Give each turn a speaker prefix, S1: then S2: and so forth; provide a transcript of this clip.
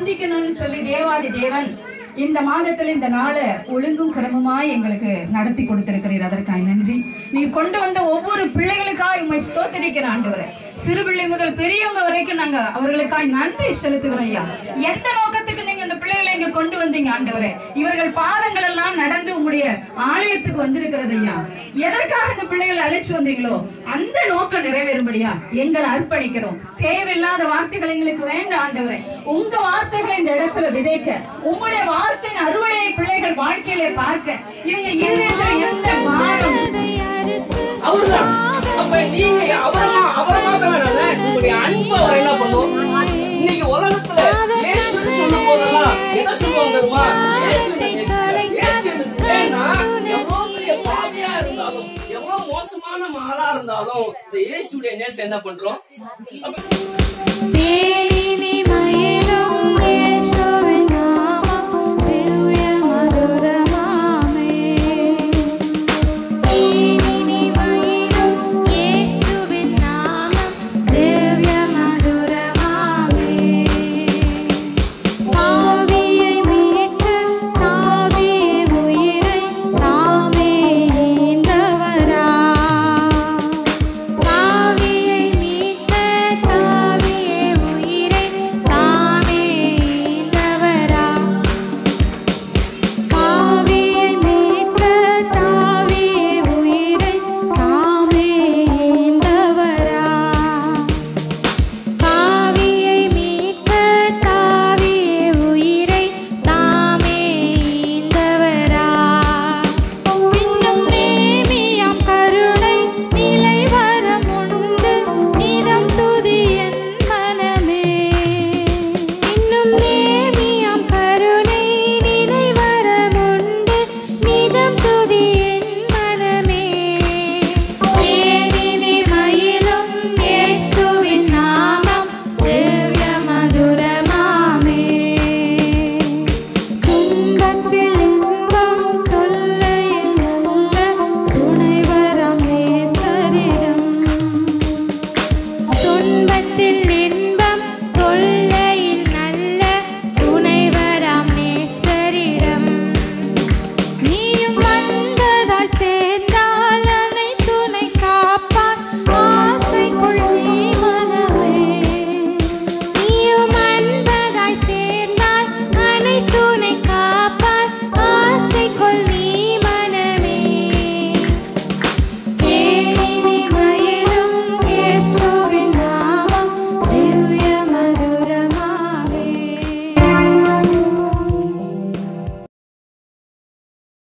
S1: சந்திக்கணும்னு சொல்லி தேவாதி தேவன் இந்த மாதத்துல இந்த நாளை ஒழுங்கும் கிரமமாய் எங்களுக்கு நடத்தி கொடுத்திருக்கிறீர் அதற்காய் நன்றி நீ கொண்டு வந்த ஒவ்வொரு பிள்ளைகளுக்காய் உண்மை ஸ்தோத்திரிக்கிற ஆண்டவரே சிறு பிள்ளை முதல் பெரியவங்க வரைக்கும் நாங்க அவர்களுக்காய் நன்றி செலுத்துகிறோம் ஐயா எந்த நோக்கத்துக்கு நீங்க இந்த பிள்ளைகளை இங்க கொண்டு வந்தீங்க ஆண்டவரே இவர்கள் பாதங்கள் எல்லாம் நடந்து உங்களுடைய ஆலயத்துக்கு வந்திருக்கிறது ஐயா எதற்காக இந்த பிள்ளைகளை அழைச்சு வந்தீங்களோ அந்த நோக்கம் நிறைவேறும்படியா எங்களை அர்ப்பணிக்கிறோம் தேவையில்லாத வார்த்தைகள் எங்களுக்கு வேண்டாம் ஆண்டவரே உங்க வார்த்தைகளை இந்த இடத்துல விதைக்க உங்களுடைய வார்த்தையின் அறுவடையை பிள்ளைகள் வாழ்க்கையிலே பார்க்க இவங்க இருதயத்துல எந்த பாரம்
S2: அவர்தான் அப்ப நீங்க அவரமா அவரை மாத்திரம் உங்களுடைய அன்பு அவர் என்ன பண்ணும் இன்னைக்கு உலகத்துல இயேசுன்னு சொல்லும் போதெல்லாம் என்ன சொல்லுவாங்க தெரியுமா இயேசு எனக்கு நேசிக்கிறார். இயேசு எனக்கு ஏன்னா எவ்வளவு பெரிய பாவியா இருந்தாலும் எவ்வளவு மோசமான மகளா இருந்தாலும் இந்த இயேசுடைய நேசம் என்ன பண்றோம் அப்ப
S3: தேன்